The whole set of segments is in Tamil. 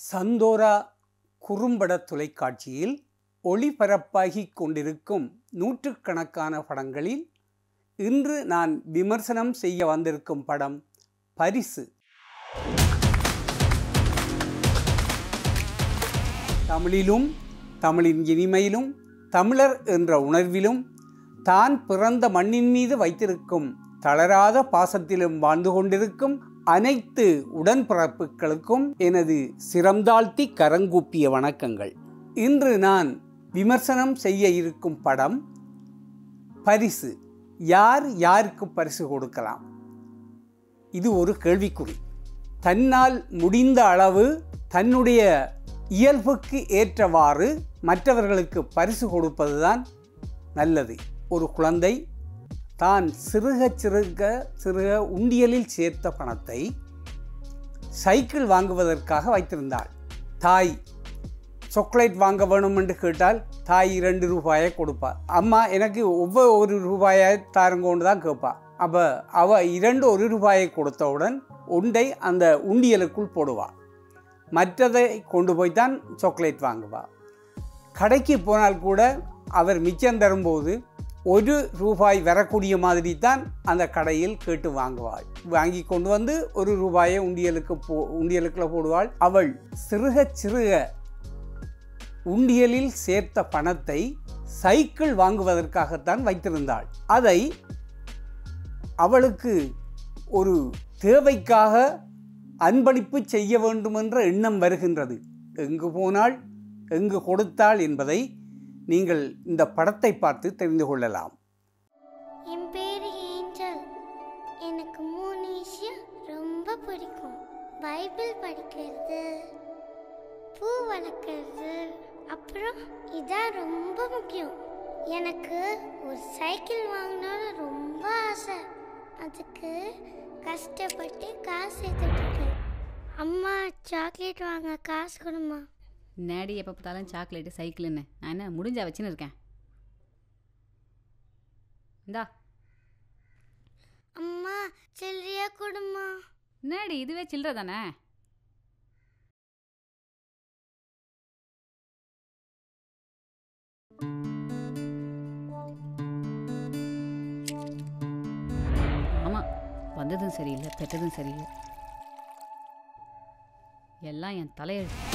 சந்தோரா குறும்பட தொலைக்காட்சியில் ஒளிபரப்பாகிக் கொண்டிருக்கும் நூற்றுக்கணக்கான படங்களில் இன்று நான் விமர்சனம் செய்ய வந்திருக்கும் படம் பரிசு தமிழிலும் தமிழின் இனிமையிலும் தமிழர் என்ற உணர்விலும் தான் பிறந்த மண்ணின் மீது வைத்திருக்கும் தளராத பாசத்திலும் வாழ்ந்து கொண்டிருக்கும் அனைத்து உடன்பிறப்புகளுக்கும் எனது சிரம்தாழ்த்தி கரங்கூப்பிய வணக்கங்கள் இன்று நான் விமர்சனம் செய்ய இருக்கும் படம் பரிசு யார் யாருக்கு பரிசு கொடுக்கலாம் இது ஒரு கேள்விக்குறி தன்னால் முடிந்த அளவு தன்னுடைய இயல்புக்கு ஏற்றவாறு மற்றவர்களுக்கு பரிசு கொடுப்பதுதான் நல்லது ஒரு குழந்தை தான் சிறுக சிறுக சிறுக உண்டியலில் சேர்த்த பணத்தை சைக்கிள் வாங்குவதற்காக வைத்திருந்தாள் தாய் சாக்லேட் வாங்க வேணும் என்று கேட்டால் தாய் இரண்டு ரூபாயை கொடுப்பா அம்மா எனக்கு ஒவ்வொரு ஒரு ரூபாயை தாருங்கோன்னு தான் கேட்பா அப்போ அவ இரண்டு ஒரு ரூபாயை கொடுத்தவுடன் உண்டை அந்த உண்டியலுக்குள் போடுவாள் மற்றதை கொண்டு போய் தான் சாக்லேட் வாங்குவா கடைக்கு போனால் கூட அவர் மிச்சம் தரும்போது ஒரு ரூபாய் வரக்கூடிய மாதிரி தான் அந்த கடையில் கேட்டு வாங்குவாள் வாங்கி கொண்டு வந்து ஒரு ரூபாயை உண்டியலுக்கு போ உண்டியலுக்குள்ள போடுவாள் அவள் சிறுக சிறுக உண்டியலில் சேர்த்த பணத்தை சைக்கிள் வாங்குவதற்காகத்தான் வைத்திருந்தாள் அதை அவளுக்கு ஒரு தேவைக்காக அன்பளிப்பு செய்ய வேண்டுமென்ற எண்ணம் வருகின்றது எங்கு போனால் எங்கு கொடுத்தாள் என்பதை நீங்கள் இந்த படத்தை பார்த்து தெரிந்து கொள்ளலாம் என் பேர் ஏஞ்சல் எனக்கு மூணு விஷயம் ரொம்ப பிடிக்கும் பைபிள் படிக்கிறது பூ வளர்க்குறது அப்புறம் இதான் ரொம்ப முக்கியம் எனக்கு ஒரு சைக்கிள் வாங்கணும்னு ரொம்ப ஆசை அதுக்கு கஷ்டப்பட்டு காசு சேர்த்துட்ருக்கேன் அம்மா சாக்லேட் வாங்க காசு கொடுமா நேடி எப்போ பார்த்தாலும் சாக்லேட்டு சைக்கிள்னு நான் என்ன முடிஞ்சா வச்சுன்னு இருக்கேன் இந்தா அம்மா சில்லறையா கொடுமா நேடி இதுவே சில்லற தானே ஆமாம் வந்ததும் சரியில்லை பெற்றதும் சரியில்லை எல்லாம் என் தலையெழுத்து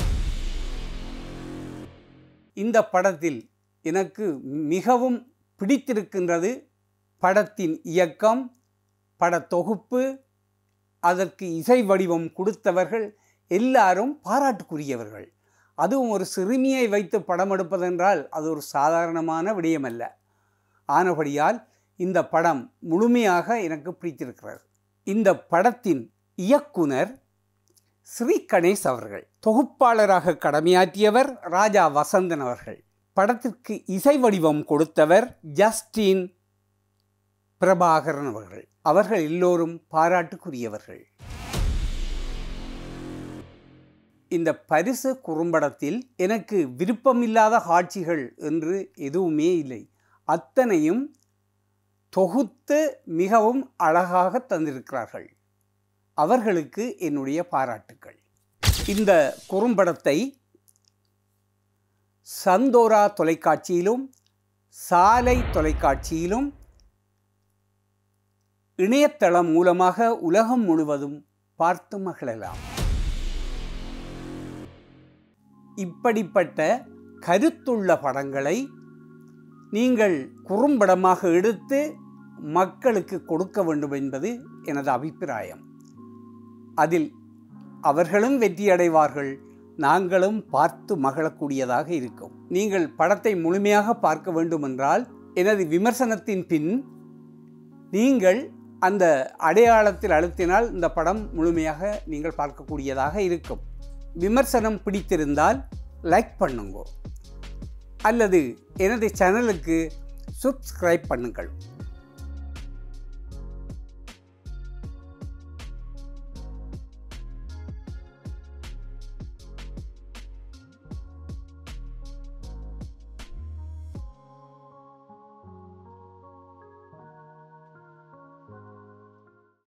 இந்த படத்தில் எனக்கு மிகவும் பிடித்திருக்கின்றது படத்தின் இயக்கம் படத்தொகுப்பு அதற்கு இசை வடிவம் கொடுத்தவர்கள் எல்லாரும் பாராட்டுக்குரியவர்கள் அதுவும் ஒரு சிறுமியை வைத்து படம் எடுப்பதென்றால் அது ஒரு சாதாரணமான விடயமல்ல ஆனபடியால் இந்த படம் முழுமையாக எனக்கு பிடித்திருக்கிறது இந்த படத்தின் இயக்குனர் ஸ்ரீ கணேஷ் அவர்கள் தொகுப்பாளராக கடமையாற்றியவர் ராஜா வசந்தன் அவர்கள் படத்திற்கு இசை வடிவம் கொடுத்தவர் ஜஸ்டின் பிரபாகரன் அவர்கள் அவர்கள் எல்லோரும் பாராட்டுக்குரியவர்கள் இந்த பரிசு குறும்படத்தில் எனக்கு விருப்பமில்லாத காட்சிகள் என்று எதுவுமே இல்லை அத்தனையும் தொகுத்து மிகவும் அழகாக தந்திருக்கிறார்கள் அவர்களுக்கு என்னுடைய பாராட்டுக்கள் இந்த குறும்படத்தை சந்தோரா தொலைக்காட்சியிலும் சாலை தொலைக்காட்சியிலும் இணையதளம் மூலமாக உலகம் முழுவதும் பார்த்து மகிழலாம் இப்படிப்பட்ட கருத்துள்ள படங்களை நீங்கள் குறும்படமாக எடுத்து மக்களுக்கு கொடுக்க வேண்டும் என்பது எனது அபிப்பிராயம் அதில் அவர்களும் வெற்றியடைவார்கள் நாங்களும் பார்த்து மகிழக்கூடியதாக இருக்கும் நீங்கள் படத்தை முழுமையாக பார்க்க வேண்டுமென்றால் எனது விமர்சனத்தின் பின் நீங்கள் அந்த அடையாளத்தில் அழுத்தினால் இந்த படம் முழுமையாக நீங்கள் பார்க்கக்கூடியதாக இருக்கும் விமர்சனம் பிடித்திருந்தால் லைக் பண்ணுங்க அல்லது எனது சேனலுக்கு சப்ஸ்கிரைப் பண்ணுங்கள்